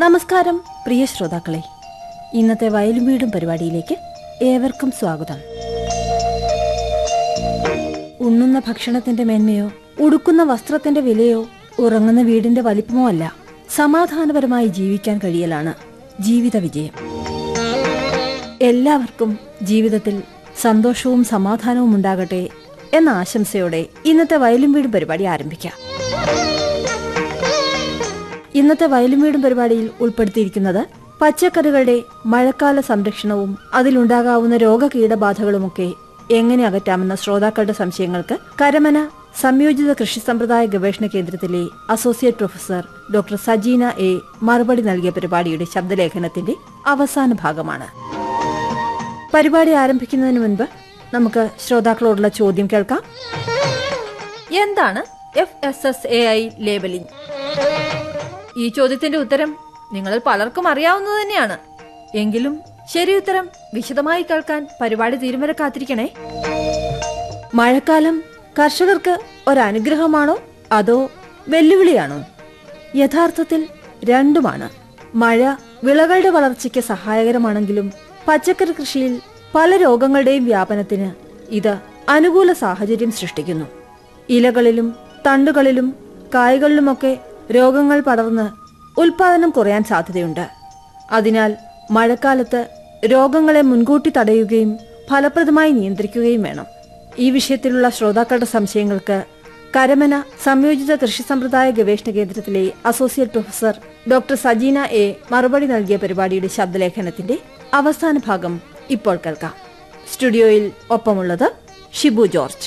നമസ്കാരം പ്രിയ ശ്രോതാക്കളെ ഇന്നത്തെ വയലും വീടും പരിപാടിയിലേക്ക് ഏവർക്കും സ്വാഗതം ഉണ്ണുന്ന ഭക്ഷണത്തിന്റെ മേന്മയോ ഉടുക്കുന്ന വസ്ത്രത്തിന്റെ വിലയോ ഉറങ്ങുന്ന വീടിന്റെ വലിപ്പമോ അല്ല സമാധാനപരമായി ജീവിക്കാൻ കഴിയലാണ് ജീവിത വിജയം എല്ലാവർക്കും ജീവിതത്തിൽ സന്തോഷവും സമാധാനവും ഉണ്ടാകട്ടെ എന്ന ആശംസയോടെ ഇന്നത്തെ വയലും വീടും പരിപാടി ആരംഭിക്കാം ഇന്നത്തെ വയലും വീടും പരിപാടിയിൽ ഉൾപ്പെടുത്തിയിരിക്കുന്നത് പച്ചക്കറികളുടെ മഴക്കാല സംരക്ഷണവും അതിലുണ്ടാകാവുന്ന രോഗകീടബാധകളുമൊക്കെ എങ്ങനെ അകറ്റാമെന്ന ശ്രോതാക്കളുടെ സംശയങ്ങൾക്ക് കരമന സംയോജിത കൃഷി സമ്പ്രദായ ഗവേഷണ കേന്ദ്രത്തിലെ associate professor doctor Sajeena A മറുപടി നൽകിയ പരിപാടിയുടെ ശബ്ദലേഖനത്തിന്റെ അവസാന ഭാഗമാണ് പരിപാടി ആരംഭിക്കുന്നതിന് മുൻപ് നമുക്ക് ശ്രോതാക്കളോടുള്ള ചോദ്യം കേൾക്കാം എന്താണ് F S S A I labelling ഈ ചോദ്യത്തിന്റെ ഉത്തരം നിങ്ങളിൽ പലർക്കും അറിയാവുന്നത് തന്നെയാണ് എങ്കിലും ശരി ഉത്തരം വിശദമായി കേൾക്കാൻ പരിപാടി തീരും വരെ കാത്തിരിക്കണേ മഴക്കാലം കർഷകർക്ക് ഒരനുഗ്രഹമാണോ അതോ വെല്ലുവിളിയാണോ യഥാർത്ഥത്തിൽ രണ്ടുമാണ് മഴ വിളകളുടെ വളർച്ചയ്ക്ക് സഹായകരമാണെങ്കിലും പച്ചക്കറി കൃഷിയിൽ പല രോഗങ്ങളുടെയും വ്യാപനത്തിന് ഇത് അനുകൂല സാഹചര്യം സൃഷ്ടിക്കുന്നു ഇലകളിലും തണ്ടുകളിലും കായ്കളിലുമൊക്കെ രോഗങ്ങൾ പടർന്ന് ഉൽപാദനം കുറയാൻ സാധ്യതയുണ്ട് അതിനാൽ മഴക്കാലത്ത് രോഗങ്ങളെ മുൻകൂട്ടി തടയുകയും ഫലപ്രദമായി നിയന്ത്രിക്കുകയും വേണം ഈ വിഷയത്തിലുള്ള ശ്രോതാക്കളുടെ സംശയങ്ങൾക്ക് കരമന സംയോജിത കൃഷി സമ്പ്രദായ ഗവേഷണ കേന്ദ്രത്തിലെ associate professor doctor Sajeena A മറുപടി നൽകിയ പരിപാടിയുടെ ശബ്ദലേഖനത്തിന്റെ അവസാന ഭാഗം ഇപ്പോൾ കേൾക്കാം സ്റ്റുഡിയോയിൽ ഒപ്പമുള്ളത് ഷിബു ജോർജ്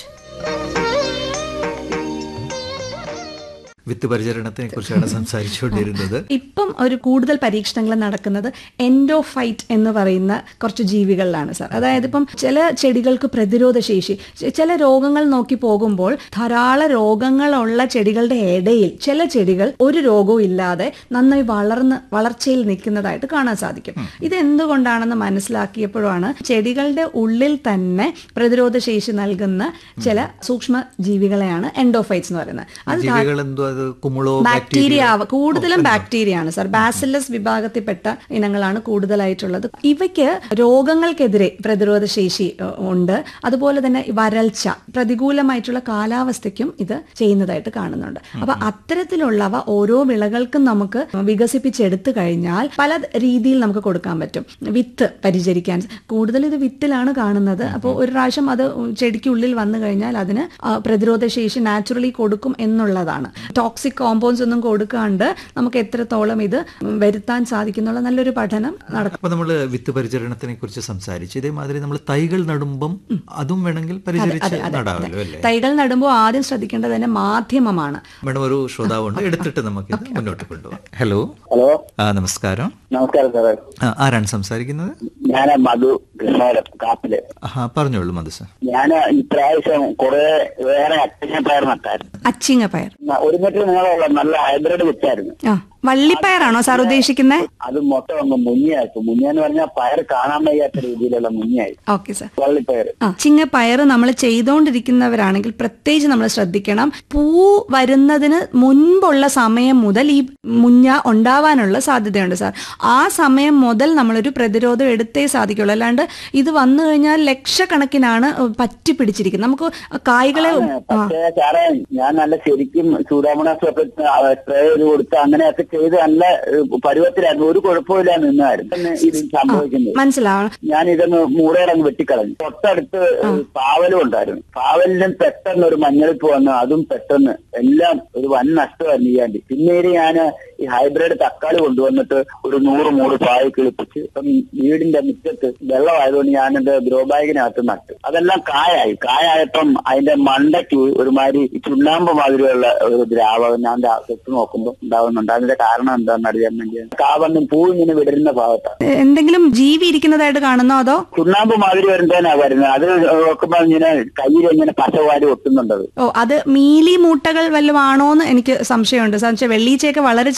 വിത്ത് പരിചരണത്തിനെ കുറിച്ചാണ് സംസാരിച്ചുകൊണ്ടിരുന്നത് ഇപ്പം ഒരു കൂടുതൽ പരീക്ഷണങ്ങൾ നടക്കുന്നത് എൻഡോഫൈറ്റ് എന്ന് പറയുന്ന കുറച്ച് ജീവികളിലാണ് സാർ അതായത് ഇപ്പം ചില ചെടികൾക്ക് പ്രതിരോധ ശേഷി ചെ- ചില രോഗങ്ങൾ നോക്കി പോകുമ്പോൾ ധാരാളം രോഗങ്ങളുള്ള ചെടികളുടെ ഇടയിൽ ചില ചെടികൾ ഒരു രോഗവും ഇല്ലാതെ നന്നായി വളർന്ന് വളർച്ചയിൽ നിൽക്കുന്നതായിട്ട് കാണാൻ സാധിക്കും ഇത് എന്തുകൊണ്ടാണെന്ന് മനസ്സിലാക്കിയപ്പോഴാണ് ചെടികളുടെ ഉള്ളിൽ തന്നെ പ്രതിരോധ ശേഷി നൽകുന്ന ചില സൂക്ഷ്മ ജീവികളെയാണ് എൻഡോഫൈറ്റ്സ് എന്ന് പറയുന്നത് അത് ധാ- ജീവികൾ എന്തോ അത് കുമിളോ ബാക്ടീരിയ ആവ- കൂടുതലും ബാക്ടീരിയ ആണ് സാർ ബാസിലസ് വിഭാഗത്തിൽപ്പെട്ട ഇനങ്ങളാണ് കൂടുതലായിട്ടുള്ളത് ഇവയ്ക്ക് രോഗങ്ങൾക്കെതിരെ പ്രതിരോധ ശേഷി ഏഹ്, ഉണ്ട് അതുപോലെ തന്നെ വരൾച്ച പ്രതികൂലമായിട്ടുള്ള കാലാവസ്ഥയ്ക്കും ഇത് ചെയ്യുന്നതായിട്ട് കാണുന്നുണ്ട് അപ്പൊ അത്തരത്തിലുള്ളവ ഓരോ വിളകൾക്കും നമുക്ക് വികസിപ്പിച്ചെടുത്തു കഴിഞ്ഞാൽ പല രീതിയിൽ നമുക്ക് കൊടുക്കാൻ പറ്റും വിത്ത് പരിചരിക്കാൻ കൂടുതൽ ഇത് വിത്തിലാണ് കാണുന്നത് അപ്പോൾ ഒരു പ്രാവശ്യം അത് ചെടിക്കുള്ളിൽ വന്നു കഴിഞ്ഞാൽ അതിന് ആ, പ്രതിരോധ ശേഷി നാച്ചുറലി കൊടുക്കും എന്നുള്ളതാണ് ടോക്സിക് കോമ്പൗണ്ട്സ് ഒന്നും കൊടുക്കാണ്ട് നമുക്ക് എത്രത്തോളം ഇത് വരുത്താൻ സാധിക്കുന്നുള്ള നല്ലൊരു പഠനം നടക്കും അപ്പൊ നമ്മൾ വിത്ത് പരിചരണത്തിനെ കുറിച്ച് സംസാരിച്ചു ഇതേമാതിരി നമ്മൾ തൈകൾ നടുമ്പം അതും വേണമെങ്കിൽ പരിചരിച്ച് നടാമല്ലോ അല്ലേ തൈകൾ നടുമ്പോൾ ആദ്യം ശ്രദ്ധിക്കേണ്ടത് തന്നെ മാധ്യമമാണ് മേഡം ഒരു ശ്രോതാവുണ്ട് എടുത്തിട്ട് നമുക്ക് ഇത് മുന്നോട്ട് കൊണ്ടുപോകാം ഹലോ ഹലോ ആ നമസ്കാരം നമസ്കാരം സാറേ ആ, ആരാണ് സംസാരിക്കുന്നത് ഞാൻ മധു കൃഷ്ണപുരം കാപ്പില് ആ പറഞ്ഞോളൂ മധു സാർ ഞാൻ ഇപ്രാവശ്യം കുറെ വേറെ അച്ഛനെ പയർ നട്ടായിരുന്നു അച്ചിങ്ങ പയർ ന- ഒരു മീറ്റർ നീളമുള്ള നല്ല ഹൈബ്രിഡ് വിത്തായിരുന്നു ആ വള്ളിപ്പയറാണോ സാർ ഉദ്ദേശിക്കുന്നത് അത് മൊത്തം അങ്ങ് മുങ്ങിയായിരുന്നു മുങ്ങിയെന്ന് പറഞ്ഞാൽ പയർ കാണാൻ വയ്യാത്ത രീതിയിലുള്ള മുങ്ങിയായി ഓക്കെ സാർ വള്ളിപ്പയർ ആ ചിങ്ങ പയറ് നമ്മൾ ചെയ്തുകൊണ്ടിരിക്കുന്നവരാണെങ്കിൽ പ്രത്യേകിച്ച് നമ്മൾ ശ്രദ്ധിക്കണം പൂ വരുന്നതിന് മുൻപുള്ള സമയം മുതൽ ഈ മുഞ്ഞ ഉണ്ടാവാനുള്ള സാധ്യതയുണ്ട് സാർ ആ സമയം മുതൽ നമ്മളൊരു പ്രതിരോധം എടുത്തേ സാധിക്കുള്ളൂ അല്ലാണ്ട് ഇത് വന്നു കഴിഞ്ഞാൽ ലക്ഷക്കണക്കിനാണ് പറ്റി പിടിച്ചിരിക്കുന്നത് നമുക്ക് കായ്കളെ ആ പക്ഷേ സാറേ ഞാൻ നല്ല ശരിക്കും സൂഡാമോണാസ് ഒക്കെ സ്പ്രേ ചെയ്ത് കൊടുത്ത് അങ്ങനെയൊക്കെ ചെയ്ത് നല്ല ഏഹ്, പരുവത്തിലായിരുന്നു ഒരു കുഴപ്പമില്ല നിന്നായിരുന്നു പിന്നെ ഇത് സംഭവിക്കുന്നത് മനസ്സിലാവണം ഞാൻ ഇതൊന്ന് മൂടയടങ്ങ് വെട്ടിക്കളഞ്ഞു തൊട്ടടുത്ത് പാവലും ഉണ്ടായിരുന്നു പാവലിനും പെട്ടെന്ന് ഒരു മഞ്ഞളിപ്പ് വന്നു അതും പെട്ടെന്ന് എല്ലാം ഒരു വൻ നഷ്ടമായിരുന്നു ചെയ്യാണ്ട് പിന്നീട് ഞാൻ ഈ ഹൈബ്രിഡ് തക്കാളി കൊണ്ടുവന്നിട്ട് ഒരു നൂറ് മൂട് പായ കിളിപ്പിച്ച് ഇപ്പം വീടിന്റെ മുറ്റത്ത് വെള്ളമായതുകൊണ്ട് ഞാൻ എന്റെ ഗ്രോ ബാഗിനകത്ത് നട്ടു അതെല്ലാം കായായി കായായപ്പം അതിന്റെ മണ്ടയ്ക്ക് ഒരുമാതിരി ചുണ്ണാമ്പ് മാതിരിയുള്ള ഒരു ദ്രാവകം ഞാൻ ദാ തൊട്ട് നോക്കുമ്പോൾ ഉണ്ടാവുന്നുണ്ട് അതിന്റെ കാരണം എന്താണെന്ന് അറിയാൻ വേണ്ടി കാവന്നും പൂ ഇങ്ങനെ വിടരുന്ന ഭാഗത്താണ് എന്തെങ്കിലും ജീവി ഇരിക്കുന്നതായിട്ട് കാണുന്നോ അതോ ചുണ്ണാമ്പ് മാതിരി വരുന്നതിനാ വരുന്നത് അത് നോക്കുമ്പോ ഇങ്ങനെ കയ്യിൽ ഇങ്ങനെ പശവാരി ഒട്ടുന്നുണ്ടത് ഓ അത് മീലി മൂട്ടകൾ വല്ലതും ആണോന്ന് എനിക്ക് സംശയമുണ്ട് സാർ വെച്ചാൽ വെള്ളീച്ചയൊക്കെ വളരെ ചെറുതാണ്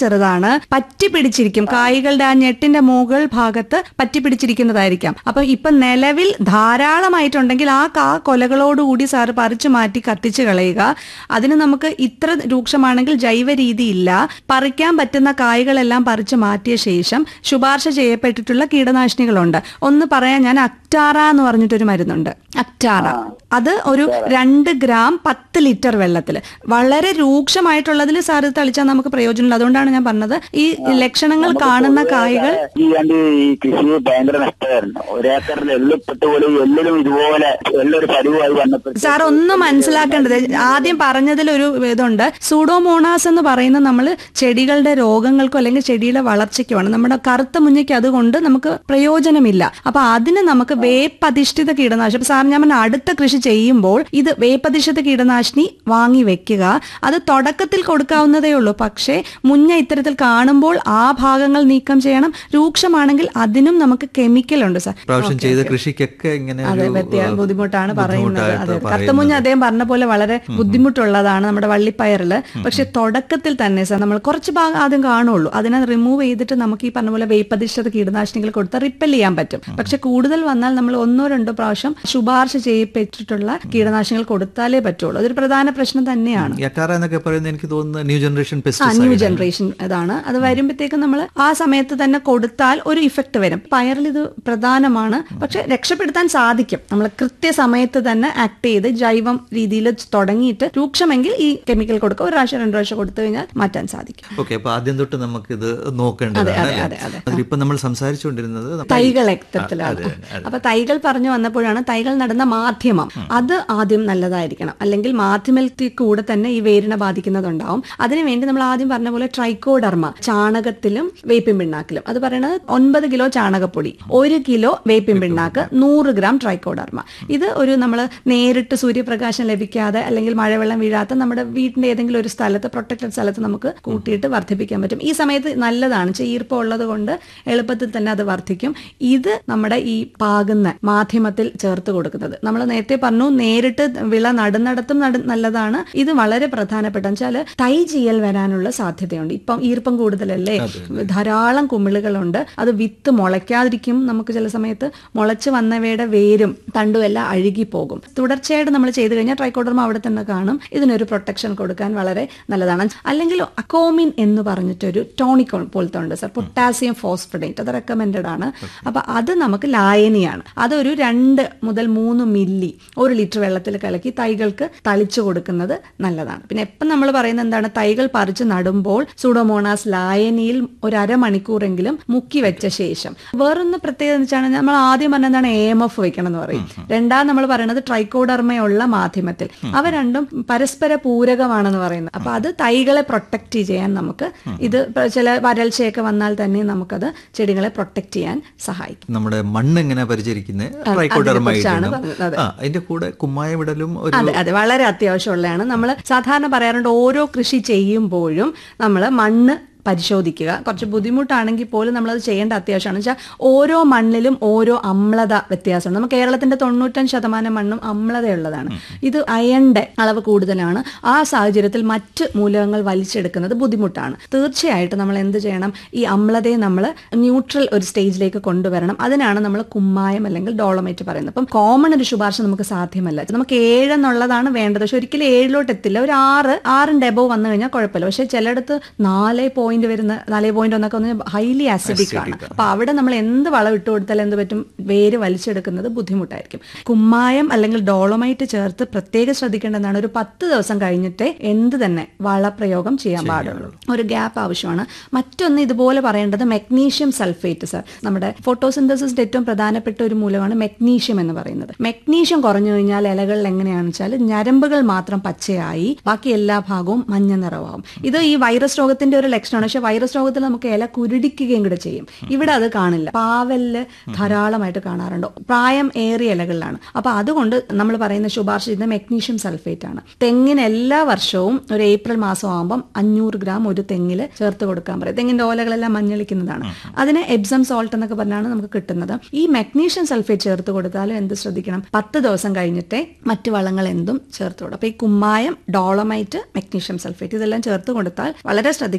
ചെറുതാണ് പറ്റി പിടിച്ചിരിക്കും കായ്കളുടെ ആ ഞെട്ടിന്റെ മുകൾ ഭാഗത്ത് പറ്റി പിടിച്ചിരിക്കുന്നതായിരിക്കാം അപ്പൊ ഇപ്പൊ നിലവിൽ ധാരാളമായിട്ടുണ്ടെങ്കിൽ ആ കാ കൊലകളോടുകൂടി സാറ് പറിച്ചു മാറ്റി കത്തിച്ചു കളയുക അതിന് നമുക്ക് ഇത്ര രൂക്ഷമാണെങ്കിൽ ജൈവ രീതി ഇല്ല പറിക്കാൻ പറ്റുന്ന കായ്കളെല്ലാം പറിച്ചു മാറ്റിയ ശേഷം ശുപാർശ ചെയ്യപ്പെട്ടിട്ടുള്ള കീടനാശിനികളുണ്ട് ഒന്ന് പറയാൻ ഞാൻ അക്ടാറ എന്ന് പറഞ്ഞിട്ടൊരു മരുന്നുണ്ട് അക്ടാറ അത് ഒരു രണ്ട് ഗ്രാം പത്ത് ലിറ്റർ വെള്ളത്തിൽ വളരെ രൂക്ഷമായിട്ടുള്ളതിൽ സാർ ഇത് തളിച്ചാൽ നമുക്ക് പ്രയോജനമില്ല അതുകൊണ്ടാണ് ഞാൻ പറഞ്ഞത് ഈ ലക്ഷണങ്ങൾ കാണുന്ന കായ്കൾ ചെയ്യാണ്ട് ഈ കൃഷി ഭയങ്കര നഷ്ടമായിരുന്നു ഒരേക്കറിൽ എള്ളിപ്പെട്ട് പോലെ എള്ളിലും ഇതുപോലെ എള്ളൊരു പരുവായി വന്നപ്പോൾ സാർ ഒന്ന് മനസ്സിലാക്കേണ്ടത് ആദ്യം പറഞ്ഞതിൽ ഒരു ഇതുണ്ട് സൂഡോമോണാസ് എന്ന് പറയുന്നത് നമ്മൾ ചെടികളുടെ രോഗങ്ങൾക്കോ അല്ലെങ്കിൽ ചെടിയുടെ വളർച്ചയ്ക്കുമാണ് നമ്മുടെ കറുത്ത മുഞ്ഞയ്ക്ക് അതുകൊണ്ട് നമുക്ക് പ്രയോജനമില്ല അപ്പൊ അതിന് നമുക്ക് വേപ്പധിഷ്ഠിത കീടനാശിനി സാർ ഞാൻ പറഞ്ഞ അടുത്ത കൃഷി ചെയ്യുമ്പോൾ ഇത് വേപ്പധിഷ്ഠിത കീടനാശിനി വാങ്ങി വെക്കുക അത് തുടക്കത്തിൽ കൊടുക്കാവുന്നതേ ഉള്ളൂ പക്ഷേ മുഞ്ഞ ഇത്തരത്തിൽ കാണുമ്പോൾ ആ ഭാഗങ്ങൾ നീക്കം ചെയ്യണം രൂക്ഷമാണെങ്കിൽ അതിനും നമുക്ക് കെമിക്കൽ ഉണ്ട് സാർ പ്രാവശ്യം ചെയ്ത കൃഷിക്കൊക്കെ ഇങ്ങനെ അതെ ഒരു, വ്യത്യ ആ, ബുദ്ധിമുട്ടാണ് പറയുന്നത് ബുദ്ധിമുട്ടായിട്ട് അതെ പറയുന്നത്. കറുത്തമുഞ്ഞ അദ്ദേഹം പറഞ്ഞ പോലെ വളരെ ബുദ്ധിമുട്ടുള്ളതാണ് നമ്മുടെ വള്ളിപ്പയറില് പക്ഷെ തുടക്കത്തിൽ തന്നെ സാർ നമ്മൾ കുറച്ച് ഭാഗം ആദ്യം കാണുള്ളൂ അതിനെ റിമൂവ് ചെയ്തിട്ട് നമുക്ക് ഈ പറഞ്ഞ പോലെ വേപ്പധിഷ്ഠിത കീടനാശിനികൾ കൊടുത്താൽ റിപ്പൽ ചെയ്യാൻ പറ്റും പക്ഷെ കൂടുതൽ വന്നാൽ നമ്മൾ ഒന്നോ രണ്ടോ പ്രാവശ്യം ശുപാർശ ചെയ്യപ്പെട്ടിട്ടുള്ള കീടനാശിനികൾ കൊടുത്താലേ പറ്റുള്ളൂ അതൊരു പ്രധാന പ്രശ്നം തന്നെയാണ് യക്കാറ എന്നൊക്കെ പറയുന്നത് എനിക്ക് തോന്നുന്നത് ന്യൂ ജനറേഷൻ ആ ന്യൂ പെസ്റ്റിസൈഡ് ജനറേഷൻ ഇതാണ് അത് വരുമ്പോഴത്തേക്കും നമ്മൾ ആ സമയത്ത് തന്നെ കൊടുത്താൽ ഒരു ഇഫക്റ്റ് വരും പയറിൽ ഇത് പ്രധാനമാണ് പക്ഷെ രക്ഷപ്പെടുത്താൻ സാധിക്കും നമ്മൾ കൃത്യസമയത്ത് തന്നെ ആക്ട് ചെയ്ത് ജൈവം രീതിയിൽ തുടങ്ങിയിട്ട് രൂക്ഷമെങ്കിൽ ഈ കെമിക്കൽ കൊടുക്കുക ഒരു പ്രാവശ്യം രണ്ട് പ്രാവശ്യം കൊടുത്തു കഴിഞ്ഞാൽ മാറ്റാൻ സാധിക്കും ഓക്കെ അപ്പൊ ആദ്യം തൊട്ട് നമുക്ക് ഇത് നോക്കേണ്ടതാണ് അതെ, അല്ലേ? അതെ, അതെ. അതിലിപ്പോ നമ്മൾ സംസാരിച്ചുകൊണ്ടിരുന്നത് നമ്മ- തൈകൾ എത്തത്തിലാണ് അപ്പൊ തൈകൾ പറഞ്ഞു വന്നപ്പോഴാണ് തൈകൾ നടന്ന മാധ്യമം അത് ആദ്യം നല്ലതായിരിക്കണം അല്ലെങ്കിൽ മാധ്യമത്തിൽ കൂടെ തന്നെ ഈ വേരിനെ ബാധിക്കുന്നതുണ്ടാവും അതിനുവേണ്ടി നമ്മൾ ആദ്യം പറഞ്ഞ പോലെ ട്രൈക്കോഡർമ ചാണകത്തിലും വേപ്പിൻ പിണ്ണാക്കിലും അത് പറയുന്നത് ഒൻപത് കിലോ ചാണകപ്പൊടി ഒരു കിലോ വേപ്പിൻ പിണ്ണാക്ക് നൂറ് ഗ്രാം ട്രൈക്കോഡർമ ഇത് ഒരു നമ്മൾ നേരിട്ട് സൂര്യപ്രകാശം ലഭിക്കാതെ അല്ലെങ്കിൽ മഴവെള്ളം വീഴാത്ത നമ്മുടെ വീടിന്റെ ഏതെങ്കിലും ഒരു സ്ഥലത്ത് പ്രൊട്ടക്റ്റഡ് സ്ഥലത്ത് നമുക്ക് കൂട്ടിയിട്ട് വർദ്ധിപ്പിക്കാൻ പറ്റും ഈ സമയത്ത് നല്ലതാണ് ചീർപ്പം ഉള്ളത് കൊണ്ട് എളുപ്പത്തിൽ തന്നെ അത് വർദ്ധിക്കും ഇത് നമ്മുടെ ഈ പാകുന്ന മാധ്യമത്തിൽ ചേർത്ത് കൊടുക്കുന്നത് നമ്മൾ നേരത്തെ പറഞ്ഞു നേരിട്ട് വിള നടുന്നിടത്തും നട നല്ലതാണ് ഇത് വളരെ പ്രധാനപ്പെട്ട വെച്ചാൽ തൈ ചെയ്യൽ വരാനുള്ള സാധ്യതയുണ്ട് ഇപ്പം ഈർപ്പം കൂടുതലല്ലേ ധാരാളം കുമിളുകളുണ്ട് അത് വിത്ത് മുളയ്ക്കാതിരിക്കും നമുക്ക് ചില സമയത്ത് മുളച്ച് വന്നവയുടെ വേരും തണ്ടും എല്ലാം അഴുകിപ്പോകും തുടർച്ചയായിട്ട് നമ്മൾ ചെയ്തു കഴിഞ്ഞാൽ ട്രൈക്കോഡർമ അവിടെ തന്നെ കാണും ഇതിനൊരു പ്രൊട്ടക്ഷൻ കൊടുക്കാൻ വളരെ നല്ലതാണ് അല്ലെങ്കിൽ അക്കോമിൻ എന്ന് പറഞ്ഞിട്ടൊരു ടോണിക് പോലത്തെ ഉണ്ട് സർ പൊട്ടാസ്യം ഫോസ്ഫഡേറ്റ് അത് റെക്കമെൻഡഡ് ആണ് അപ്പൊ അത് നമുക്ക് ലായനിയാണ് അതൊരു രണ്ട് മുതൽ മൂന്ന് മില്ലി ഒരു ലിറ്റർ വെള്ളത്തിൽ കലക്കി തൈകൾക്ക് തളിച്ചു കൊടുക്കുന്നത് നല്ലതാണ് പിന്നെ എപ്പം നമ്മൾ പറയുന്നത് എന്താണ് തൈകൾ പറിച്ച് നടുമ്പോൾ സൂഡോമോണാസ് ലായനിയിൽ ഒരു അരമണിക്കൂറെങ്കിലും മുക്കി വെച്ച ശേഷം വേറൊന്ന് പ്രത്യേകത എന്ന് വെച്ചാൽ നമ്മൾ ആദ്യം പറഞ്ഞ എന്താണ് എ എം എഫ് വെക്കണം എന്ന് പറയും രണ്ടാം നമ്മൾ പറയുന്നത് ട്രൈക്കോഡർമയുള്ള മാധ്യമത്തിൽ അവ രണ്ടും പരസ്പര പൂരകമാണെന്ന് പറയുന്നത് അപ്പൊ അത് തൈകളെ പ്രൊട്ടക്ട് ചെയ്യാൻ നമുക്ക് ഇത് ഇപ്പൊ ചില വരൾച്ചയൊക്കെ വന്നാൽ തന്നെ നമുക്കത് ചെടികളെ പ്രൊട്ടക്ട് ചെയ്യാൻ സഹായിക്കും നമ്മുടെ മണ്ണ് എങ്ങനെ പരിചരിക്കുന്നത് ട്രൈക്കോഡർമ ഇടണം ആ അതിന്റെ കൂടെ കുമ്മായം ഇടലും ഒരു അതെ അതെ വളരെ അത്യാവശ്യമുള്ളതാണ് നമ്മൾ സാധാരണ പറയാറുണ്ട് ഓരോ കൃഷി ചെയ്യുമ്പോഴും നമ്മൾ മണ്ണ് പരിശോധിക്കുക കുറച്ച് ബുദ്ധിമുട്ടാണെങ്കിൽ പോലും നമ്മളത് ചെയ്യേണ്ട അത്യാവശ്യമാണ് വെച്ചാൽ ഓരോ മണ്ണിലും ഓരോ അമ്ലത വ്യത്യാസമുണ്ട് നമ്മൾ കേരളത്തിന്റെ തൊണ്ണൂറ്റഞ്ച് ശതമാനം മണ്ണും അമ്ലതയുള്ളതാണ് ഇത് അയണിന്റെ അളവ് കൂടുതലാണ് ആ സാഹചര്യത്തിൽ മറ്റ് മൂലകങ്ങൾ വലിച്ചെടുക്കുന്നത് ബുദ്ധിമുട്ടാണ് തീർച്ചയായിട്ടും നമ്മൾ എന്ത് ചെയ്യണം ഈ അമ്ലതയെ നമ്മൾ ന്യൂട്രൽ ഒരു സ്റ്റേജിലേക്ക് കൊണ്ടുവരണം അതിനാണ് നമ്മൾ കുമ്മായം അല്ലെങ്കിൽ ഡോളമൈറ്റ് പറയുന്നത് അപ്പം കോമൺ ഒരു ശുപാർശ നമുക്ക് സാധ്യമല്ല നമുക്ക് ഏഴ് എന്നുള്ളതാണ് വേണ്ടത് പക്ഷെ ഒരിക്കലും ഏഴിലോട്ട് എത്തില്ല ഒരു ആറ് ആറിന്റെ എബോ വന്നു കഴിഞ്ഞാൽ കുഴപ്പമില്ല പക്ഷെ ചിലയിടത്ത് നാല് പോയിന്റ് വരുന്ന നാല് പോയിന്റ് ഒന്നൊക്കെ ഒന്ന് ഹൈലി ആസിഡിക് ആണ് അപ്പൊ അവിടെ നമ്മൾ എന്ത് വളം ഇട്ട് കൊടുത്താൽ എന്ത് പറ്റും വേര് വലിച്ചെടുക്കുന്നത് ബുദ്ധിമുട്ടായിരിക്കും കുമ്മായം അല്ലെങ്കിൽ ഡോളമൈറ്റ് ചേർത്ത് പ്രത്യേകം ശ്രദ്ധിക്കേണ്ടതാണ് ഒരു പത്ത് ദിവസം കഴിഞ്ഞിട്ടേ എന്ത് തന്നെ വളപ്രയോഗം ചെയ്യാൻ പാടുള്ളൂ ഒരു ഗ്യാപ്പ് ആവശ്യമാണ് മറ്റൊന്ന് ഇതുപോലെ പറയേണ്ടത് മെഗ്നീഷ്യം സൾഫേറ്റ് സർ നമ്മുടെ ഫോട്ടോസിന്തസിന്റെ ഏറ്റവും പ്രധാനപ്പെട്ട ഒരു മൂലമാണ് മെഗ്നീഷ്യം എന്ന് പറയുന്നത് മെഗ്നീഷ്യം കുറഞ്ഞു കഴിഞ്ഞാൽ ഇലകളിൽ എങ്ങനെയാണെന്ന് വെച്ചാൽ ഞരമ്പുകൾ മാത്രം പച്ചയായി ബാക്കി എല്ലാ ഭാഗവും മഞ്ഞ നിറമാവും ഇത് ഈ വൈറസ് രോഗത്തിന്റെ ഒരു ലക്ഷണമാണ് പക്ഷെ വൈറസ് രോഗത്തിൽ നമുക്ക് ഇല കുരുടിക്കുകയും കൂടെ ചെയ്യും ഇവിടെ അത് കാണില്ല പാവലില് ധാരാളമായിട്ട് കാണാറുണ്ട് പ്രായം ഏറിയ ഇലകളിലാണ് അപ്പൊ അതുകൊണ്ട് നമ്മൾ പറയുന്ന ശുപാർശ ചെയ്യുന്ന മെഗ്നീഷ്യം സൾഫേറ്റ് ആണ് തെങ്ങിന് എല്ലാ വർഷവും ഒരു ഏപ്രിൽ മാസം ആകുമ്പം അഞ്ഞൂറ് ഗ്രാം ഒരു തെങ്ങിൽ ചേർത്ത് കൊടുക്കാൻ പറയും തെങ്ങിന്റെ ഓലകളെല്ലാം മഞ്ഞളിക്കുന്നതാണ് അതിന് എബ്സം സോൾട്ട് എന്നൊക്കെ പറഞ്ഞാണ് നമുക്ക് കിട്ടുന്നത് ഈ മെഗ്നീഷ്യം സൾഫേറ്റ് ചേർത്ത് കൊടുത്താലും എന്ത് ശ്രദ്ധിക്കണം പത്ത് ദിവസം കഴിഞ്ഞിട്ടേ മറ്റു വളങ്ങൾ എന്തും ചേർത്ത് കൊടുക്കും അപ്പൊ ഈ കുമ്മായം ഡോളമൈറ്റ് മെഗ്നീഷ്യം സൾഫേറ്റ് ഇതെല്ലാം ചേർത്ത് കൊടുത്താൽ വളരെ ശ്രദ്ധിക്കേണ്ടത് ഒരു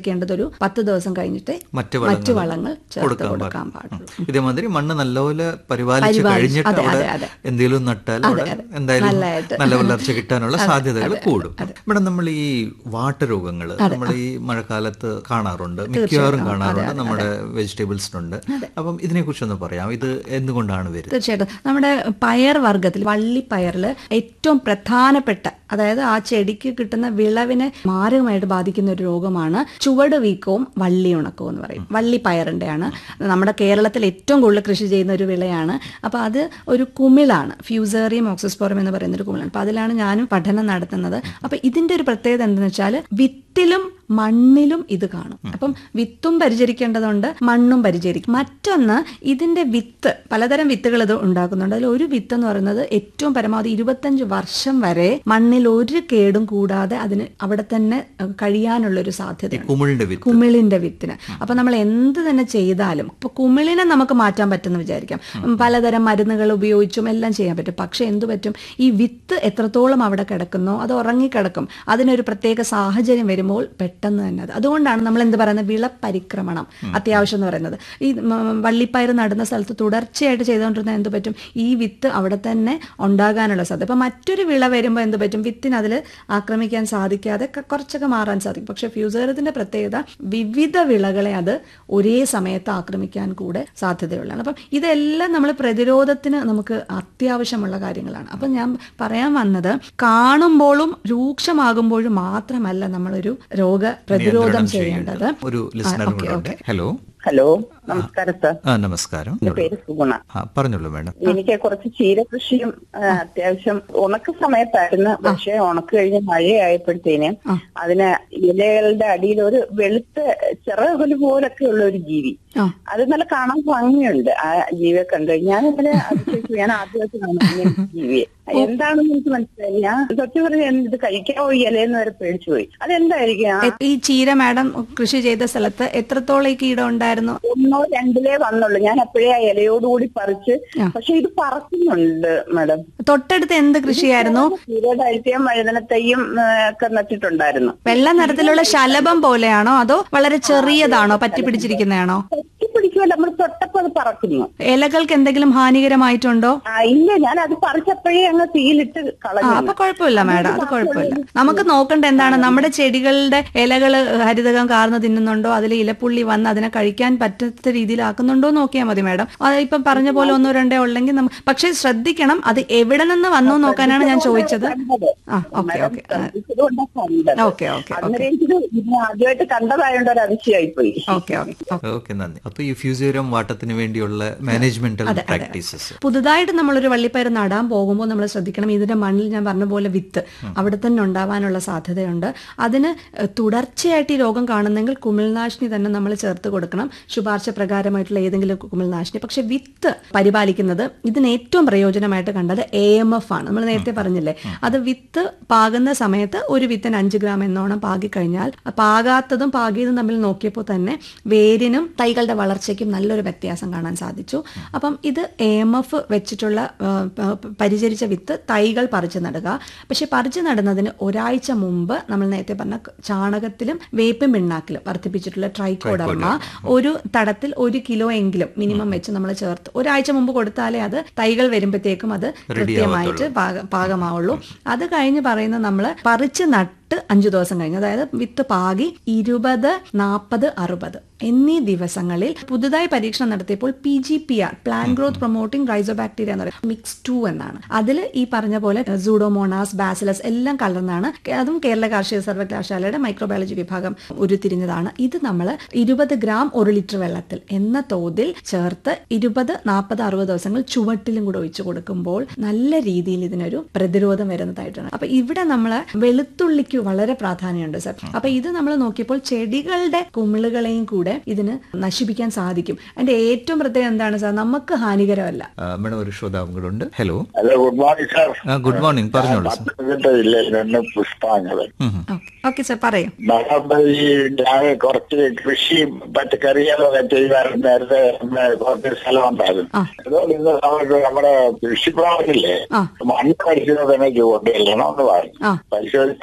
പത്ത് ദിവസം കഴിഞ്ഞിട്ട് മറ്റ് മറ്റു വളങ്ങൾ വളങ്ങൾ ചേർത്ത് കൊടുക്കാൻ കൊടുക്കാൻ പാടില്ല. പാടുള്ളൂ ഇതേമാതിരി മണ്ണ് നല്ലപോലെ പരിപാലിച്ച് പരിപാലിച്ച്, കഴിഞ്ഞിട്ട് അതെ, അവിടെ അതെ, അതെ. എന്തെങ്കിലും നട്ടാൽ അവിടെ അതെ. എന്തായാലും നല്ലതായിട്ട്. നല്ല വളർച്ച കിട്ടാനുള്ള സാധ്യതകൾ കൂടും ഇവിടെ നമ്മൾ ഈ വാട്ടരോഗങ്ങൾ നമ്മൾ ഈ മഴക്കാലത്ത് കാണാറുണ്ട് മിക്കവാറും കാണാറുണ്ട് നമ്മുടെ വെജിറ്റബിൾസിനുണ്ട് അപ്പം ഇതിനെക്കുറിച്ചൊന്ന് പറയാം ഇത് എന്തുകൊണ്ടാണ് വരുന്നത് തീർച്ചയായിട്ടും നമ്മുടെ പയർ വർഗത്തിൽ വള്ളിപ്പയറിൽ ഏറ്റവും പ്രധാനപ്പെട്ട അതായത് ആ ചെടിക്ക് കിട്ടുന്ന വിളവിനെ മാരകമായിട്ട് ബാധിക്കുന്ന ഒരു രോഗമാണ് ചുവട് വീക്കവും വള്ളി ഉണക്കവും എന്ന് പറയും വള്ളിപ്പയറിൻ്റെയാണ് നമ്മുടെ കേരളത്തിൽ ഏറ്റവും കൂടുതൽ കൃഷി ചെയ്യുന്ന ഒരു വിളയാണ് അപ്പോൾ അത് ഒരു കുമിളാണ് ഫ്യൂസേറിയം ഓക്സിസ്പോറം എന്ന് പറയുന്ന ഒരു കുമിളാണ് അപ്പോൾ അതിലാണ് ഞാനും പഠനം നടത്തുന്നത് അപ്പോൾ ഇതിൻ്റെ ഒരു പ്രത്യേകത എന്താണെന്ന് വെച്ചാൽ വിത്തിലും മണ്ണിലും ഇത് കാണും അപ്പം വിത്തും പരിചരിക്കേണ്ടതുണ്ട് മണ്ണും പരിചരിക്കും മറ്റൊന്ന് ഇതിന്റെ വിത്ത് പലതരം വിത്തുകൾ ഇത് ഉണ്ടാക്കുന്നുണ്ട് അതിൽ ഒരു വിത്ത് എന്ന് പറയുന്നത് ഏറ്റവും പരമാവധി ഇരുപത്തഞ്ച് വർഷം വരെ മണ്ണിൽ ഒരു കേടും കൂടാതെ അതിന് അവിടെ തന്നെ അഹ് കഴിയാനുള്ള ഒരു സാധ്യത കുമിളിന്റെ വിത്ത് കുമിളിന്റെ വിത്തിന് അപ്പൊ നമ്മൾ എന്ത് തന്നെ ചെയ്താലും ഇപ്പൊ കുമിളിനെ നമുക്ക് മാറ്റാൻ പറ്റുമെന്ന് വിചാരിക്കാം ഉം, പലതരം മരുന്നുകൾ ഉപയോഗിച്ചും എല്ലാം ചെയ്യാൻ പറ്റും പക്ഷെ എന്തു പറ്റും ഈ വിത്ത് എത്രത്തോളം അവിടെ കിടക്കുന്നോ അത് ഉറങ്ങിക്കിടക്കും അതിനൊരു പ്രത്യേക സാഹചര്യം വരുമ്പോൾ പെട്ടെന്ന് തന്നെ അത് അതുകൊണ്ടാണ് നമ്മൾ എന്ത് പറയുന്നത് വിളപരിക്രമണം അത്യാവശ്യം എന്ന് പറയുന്നത് ഈ ഉം, വള്ളിപ്പയർ നടുന്ന സ്ഥലത്ത് തുടർച്ചയായിട്ട് ചെയ്തുകൊണ്ടിരുന്ന എന്ത് പറ്റും ഈ വിത്ത് അവിടെ തന്നെ ഉണ്ടാകാനുള്ള സാധ്യത ഇപ്പൊ മറ്റൊരു വിള വരുമ്പോൾ എന്ത് പറ്റും വിത്തിന് അതിൽ ആക്രമിക്കാൻ സാധിക്കാതെ ക- കുറച്ചൊക്കെ മാറാൻ സാധിക്കും പക്ഷെ ഫ്യൂസേറത്തിന്റെ പ്രത്യേകത വിവിധ വിളകളെ അത് ഒരേ സമയത്ത് ആക്രമിക്കാൻ കൂടെ സാധ്യതയുള്ളതാണ് അപ്പം ഇതെല്ലാം നമ്മൾ പ്രതിരോധത്തിന് നമുക്ക് അത്യാവശ്യമുള്ള കാര്യങ്ങളാണ് അപ്പം ഞാൻ പറയാൻ വന്നത് കാണുമ്പോഴും രൂക്ഷമാകുമ്പോഴും മാത്രമല്ല നമ്മളൊരു രോഗ പ്രതിരോധം നിയന്ത്രണം ചെയ്യേണ്ടത് ഒരു ലിസണർ കൂടെ ഉണ്ട് ഹലോ ഹലോ നമസ്കാരം സാർ ആ നമസ്കാരം എന്റെ പേര് സുഗുണ ആ പറഞ്ഞോളൂ മേഡം എനിക്ക് കുറച്ച് ചീരകൃഷിയും ആ, അത്യാവശ്യം ഉണക്ക സമയത്തായിരുന്നു പക്ഷെ ഉണക്ക് കഴിഞ്ഞ് മഴയായപ്പോഴത്തേന് അതിന് ഇലകളുടെ അടിയിൽ ഒരു വെളുത്ത ചിറകുല് പോലൊക്കെ ഉള്ള ഒരു ജീവി ആ. അത് നല്ല കാണാൻ ഭംഗിയുണ്ട് ആ ജീവിയെ കണ്ടു ഞാൻ ഇന്നലെ അതിശയിച്ചു ഞാൻ ആദ്യമായിട്ട് കാണുന്നു ഇങ്ങനെ ഒരു ജീവിയെ എന്താണെന്ന് എനിക്ക് മനസ്സിലായി ഞാൻ സത്യം പറഞ്ഞ ഇത് കഴിക്കാവോ ഈ ഇലയെന്ന് വരെ പേടിച്ചു പോയി അതെന്തായിരിക്കും ആ എ- ഈ ചീര മാഡം കൃഷി ചെയ്ത സ്ഥലത്ത് എത്രത്തോളം ഈ കീടം ഉണ്ടായിരുന്നു ഒന്നോ രണ്ടിലേ വന്നുള്ളൂ ഞാൻ അപ്പോഴേ ആ ഇലയോടുകൂടി പറിച്ച് പക്ഷെ ഇത് പറക്കുന്നുണ്ട് മാഡം തൊട്ടടുത്ത് എന്ത് കൃഷിയായിരുന്നു ചീരതഴുത്തിയും വഴുതനത്തയ്യും ആ, ഒക്കെ നട്ടിട്ടുണ്ടായിരുന്നു വെള്ള നിറത്തിലുള്ള ശലഭം പോലെയാണോ അതോ വളരെ ചെറിയതാണോ പറ്റി പിടിച്ചിരിക്കുന്നതാണോ പിടിക്കുമല്ലോ നമ്മൾ തൊട്ടപ്പോ അത് പറക്കുന്നു ഇലകൾക്ക് എന്തെങ്കിലും ഹാനികരമായിട്ടുണ്ടോ ആ ഇല്ല ഞാൻ അത് പറിച്ചപ്പോഴേ അങ്ങ് തീയിലിട്ട് ആ കളഞ്ഞു അപ്പൊ കുഴപ്പമില്ല മാഡം അത് കുഴപ്പമില്ല നമുക്ക് നോക്കണ്ട എന്താണ് നമ്മുടെ ചെടികളുടെ ഇലകൾ ഹരിതകം കാർന്ന് തിന്നുന്നുണ്ടോ അതിൽ ഇലപ്പുള്ളി വന്ന് അതിനെ കഴിക്കാൻ പറ്റാത്ത രീതിയിലാക്കുന്നുണ്ടോ നോക്കിയാൽ മതി മാഡം അത് ഇപ്പം പറഞ്ഞ പോലെ ഒന്നോ രണ്ടോ ഉള്ളെങ്കിൽ നമുക്ക് പക്ഷെ ശ്രദ്ധിക്കണം അത് എവിടെ നിന്ന് വന്നു നോക്കാനാണ് ഞാൻ ചോദിച്ചത് ആ ഓക്കെ ഓക്കെ ഇതുകൊണ്ടാ കണ്ടത് ഓക്കെ ഓക്കെ അന്നേരം എനിക്കിത് ഇത് ആദ്യമായിട്ട് കണ്ടതായോണ്ട് ഒരു അതിശയായി പോയി ഓക്കെ ഓക്കെ ഓക്കെ നന്ദി അപ്പൊ ഈ ഫ്യൂസിയോരം വാട്ടത്തിന് വേണ്ടിയുള്ള മാനേജ്മെന്റൽ പ്രാക്ടീസസ് പുതുതായിട്ട് നമ്മളൊരു വള്ളിപ്പയർ നടാൻ പോകുമ്പോൾ നമ്മൾ ശ്രദ്ധിക്കണം ഇതിന്റെ മണ്ണിൽ ഞാൻ പറഞ്ഞ പോലെ വിത്ത് അവിടെ തന്നെ ഉണ്ടാവാനുള്ള സാധ്യതയുണ്ട് അതിന് ഏഹ്, തുടർച്ചയായിട്ട് ഈ രോഗം കാണുന്നെങ്കിൽ കുമിൾനാശിനി തന്നെ നമ്മൾ ചേർത്ത് കൊടുക്കണം ശുപാർശ പ്രകാരമായിട്ടുള്ള ഏതെങ്കിലും കുമിൾനാശിനി പക്ഷെ വിത്ത് പരിപാലിക്കുന്നത് ഇതിന് ഏറ്റവും പ്രയോജനമായിട്ട് കണ്ടത് എ എം എഫ് ആണ് നമ്മൾ നേരത്തെ പറഞ്ഞില്ലേ അത് വിത്ത് പാകുന്ന സമയത്ത് ഒരു വിത്തിന് അഞ്ച് ഗ്രാം എന്നോണം പാകിക്കഴിഞ്ഞാൽ പാകാത്തതും പാകിയതും തമ്മിൽ നോക്കിയപ്പോൾ തന്നെ വേരിനും തൈകളുടെ വളർച്ചയ്ക്കും നല്ലൊരു വ്യത്യാസം കാണാൻ സാധിച്ചു അപ്പം ഇത് എ എം എഫ് വെച്ചിട്ടുള്ള ആ, പ- പ- പരിചരിച്ച വിത്ത് തൈകൾ പറിച്ചു നടുക പക്ഷെ പറിച്ചു നടുന്നതിന് ഒരാഴ്ച മുമ്പ് നമ്മൾ നേരത്തെ പറഞ്ഞ ചാണകത്തിലും വേപ്പും പിണ്ണാക്കിലും വർദ്ധിപ്പിച്ചിട്ടുള്ള ട്രൈക്കോഡർമ ഒരു തടത്തിൽ ഒരു കിലോ എങ്കിലും മിനിമം വെച്ച് നമ്മൾ ചേർത്ത് ഒരാഴ്ച മുമ്പ് കൊടുത്താലേ അത് തൈകൾ വരുമ്പോഴത്തേക്കും അത് കൃത്യമായിട്ട് പാക- പാകമാവുള്ളൂ അത് കഴിഞ്ഞ് പറയുന്നത് നമ്മൾ പറിച്ച് നട്ട് അഞ്ചു ദിവസം കഴിഞ്ഞ് അതായത് വിത്ത് പാകി ഇരുപത് നാൽപ്പത് അറുപത് എന്നീ ദിവസങ്ങളിൽ പുതുതായി പരീക്ഷണം നടത്തിയപ്പോൾ P G P R plant growth promoting rhizobacteria എന്ന് പറയുന്നത് മിക്സ് ടു എന്നാണ് അതിൽ ഈ പറഞ്ഞ പോലെ സൂഡോമോണാസ് ബാസിലസ് എല്ലാം കലർന്നാണ് അതും കേരള കാർഷിക സർവകലാശാലയുടെ മൈക്രോബയോളജി വിഭാഗം ഉരുത്തിരിഞ്ഞതാണ് ഇത് നമ്മൾ ഇരുപത് ഗ്രാം ഒരു ലിറ്റർ വെള്ളത്തിൽ എന്ന തോതിൽ ചേർത്ത് ഇരുപത് നാൽപ്പത് അറുപത് ദിവസങ്ങൾ ചുവട്ടിലും കൂടെ ഒഴിച്ചു കൊടുക്കുമ്പോൾ നല്ല രീതിയിൽ ഇതിനൊരു പ്രതിരോധം വരുന്നതായിട്ടാണ് അപ്പൊ ഇവിടെ നമ്മൾ വെളുത്തുള്ളിക്ക് വളരെ പ്രാധാന്യമുണ്ട് സർ അപ്പൊ ഇത് നമ്മൾ നോക്കിയപ്പോൾ ചെടികളുടെ കുമിളുകളെയും കൂടെ ഇതിന് നശിപ്പിക്കാൻ സാധിക്കും അതിന്റെ ഏറ്റവും പ്രത്യേകത എന്താണ് സാർ നമുക്ക് ഹാനികരമല്ല മേഡം ഒരു ശ്രോതാവും കൂടെ ഉണ്ട് hello hello good morning sir ആ ഗുഡ് മോർണിംഗ് പറഞ്ഞോളൂ സർ പത്തനംതിട്ട ജില്ലയിൽ നിന്ന് പുഷ്പാങ്കത് ഓക്കെ സാർ പറയൂ നമ്മുടെ ഈ ഞാൻ കുറച്ച് കൃഷിയും പച്ചക്കറികളൊക്കെ ചെയ്യാൻ നേരത്തെ നമ്മുടെ കുറച്ച് സ്ഥലം ഉണ്ടായിരുന്നു അതുകൊണ്ട് ഇന്ന് നമുക്ക് നമ്മുടെ കൃഷിഭവനില്ലേ ആ. മണ്ണ് പരിശോധനയ്ക്ക് കൊണ്ടുവരണം എന്ന് പറഞ്ഞു ആ. പരിശോധിച്ച് അത് ഒരു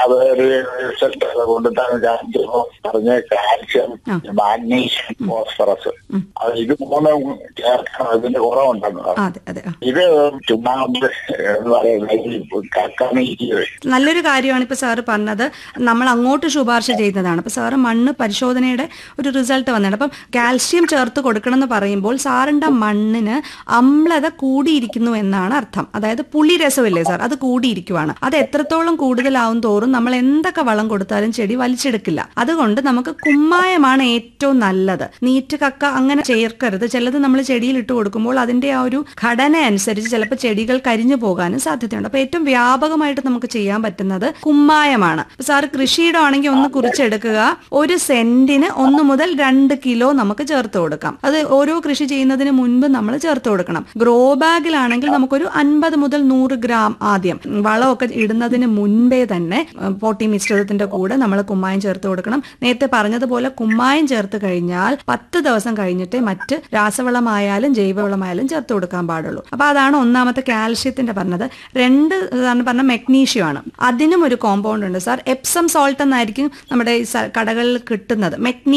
റിസൾട്ട് കൊണ്ടിട്ടാണ് കാണിച്ചപ്പോ പറഞ്ഞ കാൽഷ്യം മാഗ്നീഷ്യം ഫോസ്ഫറസ് അത് ഇത് മൂന്നും ചേർക്കണം ഇതിന്റെ കുറവുണ്ടെന്ന് പറഞ്ഞു. അതെ അതെ ആ. ഇത് ചുമ്മാ ഒന്ന് എന്ന് പറയുന്നത് കക്കണീക്കുക നല്ലൊരു കാര്യമാണ് ഇപ്പൊ സാറ് പറഞ്ഞത് നമ്മൾ അങ്ങോട്ട് ശുപാർശ ചെയ്യുന്നതാണ് അപ്പൊ സാറ് മണ്ണ് പരിശോധനയുടെ ഒരു റിസൾട്ട് വന്നിട്ടുണ്ട് അപ്പം കാൽഷ്യം ചേർത്ത് കൊടുക്കണം എന്ന് പറയുമ്പോൾ സാറിന്റെ മണ്ണിന് അമ്ലത കൂടിയിരിക്കുന്നു എന്നാണ് അർത്ഥം അതായത് പുളി രസമില്ലേ സാർ അത് കൂടിയിരിക്കുവാണ് അത് എത്രത്തോളം കൂടുതലാവും തോറും നമ്മൾ എന്തൊക്കെ വളം കൊടുത്താലും ചെടി വലിച്ചെടുക്കില്ല അതുകൊണ്ട് നമുക്ക് കുമ്മായമാണ് ഏറ്റവും നല്ലത് നീറ്റ് കക്ക അങ്ങനെ ചേർക്കരുത് ചിലത് നമ്മൾ ചെടിയിൽ ഇട്ട് കൊടുക്കുമ്പോൾ അതിന്റെ ആ ഒരു ഘടന അനുസരിച്ച് ചിലപ്പോൾ ചെടികൾ കരിഞ്ഞു പോകാനും സാധ്യതയുണ്ട് അപ്പൊ ഏറ്റവും വ്യാപകമായിട്ട് നമുക്ക് ചെയ്യാൻ പറ്റുന്നത് കുമ്മായമാണ് ഇപ്പൊ സാറ് കൃഷിയുടെ ആണെങ്കിൽ ഒന്ന് കുറിച്ചെടുക്കുക ഒരു സെന്റിന് ഒന്ന് മുതൽ രണ്ട് കിലോ നമുക്ക് ചേർത്ത് കൊടുക്കാം അത് ഓരോ കൃഷി ചെയ്യുന്നതിന് മുൻപ് നമ്മൾ ചേർത്ത് കൊടുക്കണം ഗ്രോ ബാഗിലാണെങ്കിൽ നമുക്കൊരു അൻപത് മുതൽ നൂറ് ഗ്രാം ആദ്യം വളമൊക്കെ ഇടുന്നതിന് മുൻപേ തന്നെ ഉം, പോട്ടി മിശ്രിതത്തിന്റെ കൂടെ നമ്മൾ കുമ്മായം ചേർത്ത് കൊടുക്കണം നേരത്തെ പറഞ്ഞതുപോലെ കുമ്മായം ചേർത്ത് കഴിഞ്ഞാൽ പത്ത് ദിവസം കഴിഞ്ഞിട്ടേ മറ്റ് രാസവളമായാലും ജൈവവളമായാലും ചേർത്ത് കൊടുക്കാൻ പാടുള്ളൂ അപ്പൊ അതാണ് ഒന്നാമത്തെ കാൽഷ്യത്തിന്റെ പറഞ്ഞത് രണ്ട് ഇതാണ് പറഞ്ഞ മെഗ്നീഷ്യം ആണ് അതിനും ഒരു കോമ്പൗണ്ട് ഉണ്ട് സാർ എപ്സം സോൾട്ട് എന്നായിരിക്കും നമ്മുടെ ഈ സ- കടകളിൽ കിട്ടുന്നത് മെഗ്നീ